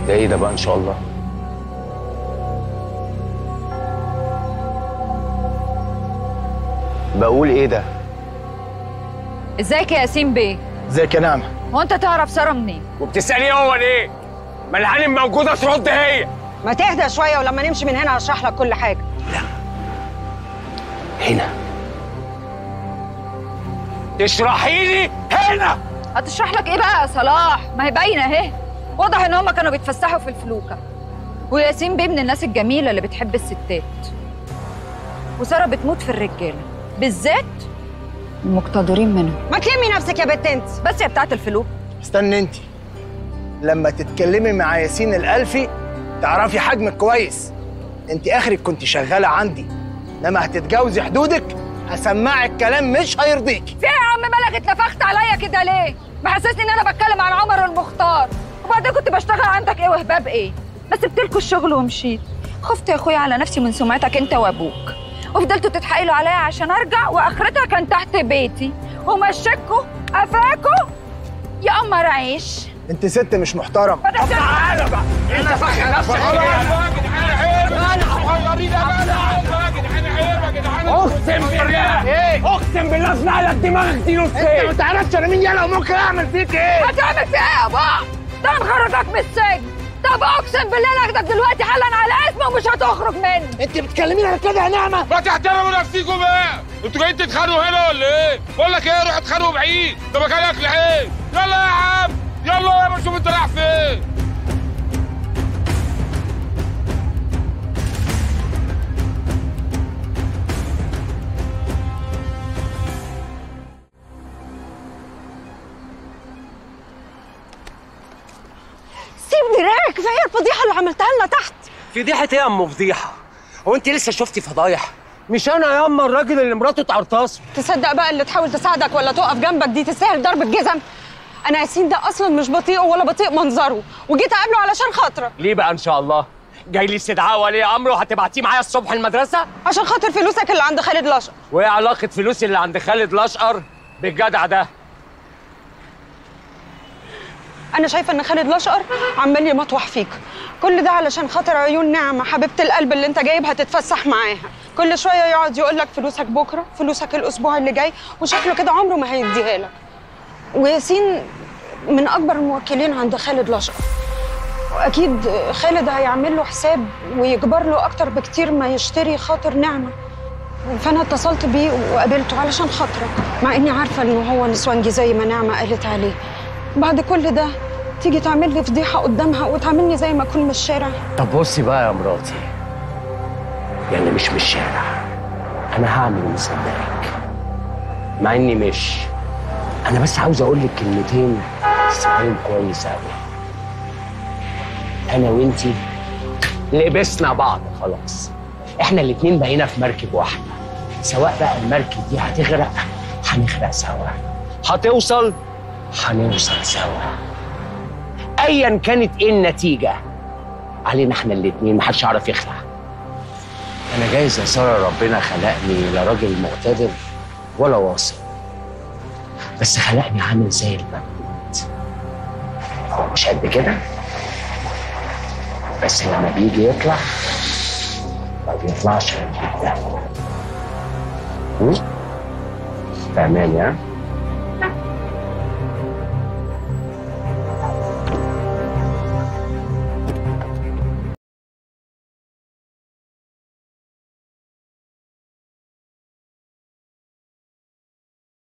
ده ايه ده بقى ان شاء الله بقول ايه ده ازيك يا ياسين بيه ازيك يا نعمه هو انت تعرف ساره منين وبتساليه هو ليه ما الهانم موجوده ترد هي ما تهدى شويه ولما نمشي من هنا هشرح لك كل حاجه هنا تشرحي لي هنا هتشرح لك ايه بقى يا صلاح ما هي باينه اهي واضح ان هما كانوا بيتفسحوا في الفلوكه وياسين بيه من الناس الجميله اللي بتحب الستات وساره بتموت في الرجاله بالذات المقتدرين منهم ما تلمي نفسك يا بنت انت بس يا بتاعت الفلوك استني انت لما تتكلمي مع ياسين الالفي تعرفي حجمك كويس انت اخرك كنت شغاله عندي لما هتتجاوزي حدودك هسمعك كلام مش هيرضيكي في ايه يا عم مالك اتنفخت عليا كده ليه محسسني ان انا بتكلم عن عمر المختار وبعدين كنت بشتغل عندك ايه وهباب ايه ما سبتلكوا الشغل ومشيت خفت يا اخويا على نفسي من سمعتك انت وابوك وفضلتوا تتحايلوا عليا عشان ارجع واخرتها كان تحت بيتي ومشيكوا قفاكوا يا قمر عيش انت ست مش محترم تعالى بقى انت فاكر نفسك اقسم بالله اقسم بالله اسمع لك دماغك دي نصين ما تعرفش انا مين يلا وممكن اعمل فيك ايه هتعمل في ايه يا بابا ده هنخرجك من السجن طب اقسم بالله ناخدك دلوقتي حالا على اسمه ومش هتخرج منه انت بتكلميني كده يا نعمه ما تحترموا نفسيكم بقى انتوا جايين تتخانقوا هنا ولا ايه؟ بقول لك ايه روحوا اتخانقوا بعيد ده مكان اكل عيش يلا يا عم يلا يا ما نشوف انت رايح فين سيبني رايح كفايه الفضيحه اللي عملتها لنا تحت فضيحه ايه يا ام فضيحه هو انت لسه شفتي فضايح مش انا يا اما الراجل اللي مراته اتعرطاس تصدق بقى اللي تحاول تساعدك ولا تقف جنبك دي تستاهل ضرب الجزم انا ياسين ده اصلا مش بطيء ولا بطيء منظره وجيت اقابله علشان خاطرك ليه بقى ان شاء الله جاي لي استدعاء ولي امر وهتبعتيه معايا الصبح المدرسه عشان خاطر فلوسك اللي عند خالد لاشر وايه علاقه فلوسي اللي عند خالد الاشقر بالجدع ده انا شايفه ان خالد لاشقر عمال يمطوح فيك كل ده علشان خاطر عيون نعمه حبيبه القلب اللي انت جايب هتتفسح معاها كل شويه يقعد يقول لك فلوسك بكره فلوسك الاسبوع اللي جاي وشكله كده عمره ما هيديها لك وياسين من اكبر الموكلين عند خالد لاشقر واكيد خالد هيعمل له حساب ويجبر له اكتر بكتير ما يشتري خاطر نعمه فانا اتصلت بيه وقابلته علشان خاطرك مع اني عارفه انه هو نسوانجي زي ما نعمه قالت عليه بعد كل ده تيجي تعمل لي فضيحه قدامها وتعاملني زي ما اكون من الشارع طب بصي بقى يا مراتي يعني مش من الشارع انا هعمل مصدقك مع اني مش انا بس عاوز اقول لك كلمتين تسمعيهم كويس قوي انا وانتي لبسنا بعض خلاص احنا الاتنين بقينا في مركب واحده سواء بقى المركب دي هتغرق هنغرق سوا هتوصل هنوصل سوا ايا كانت ايه النتيجه علينا احنا الاتنين محدش يعرف يخلع انا جايز يا ساره ربنا خلقني لا راجل مقتدر ولا واصل بس خلقني عامل زي المبيت هو مش قد كده بس لما بيجي يطلع ما بيطلعش من كده هم؟ فاهماني ها؟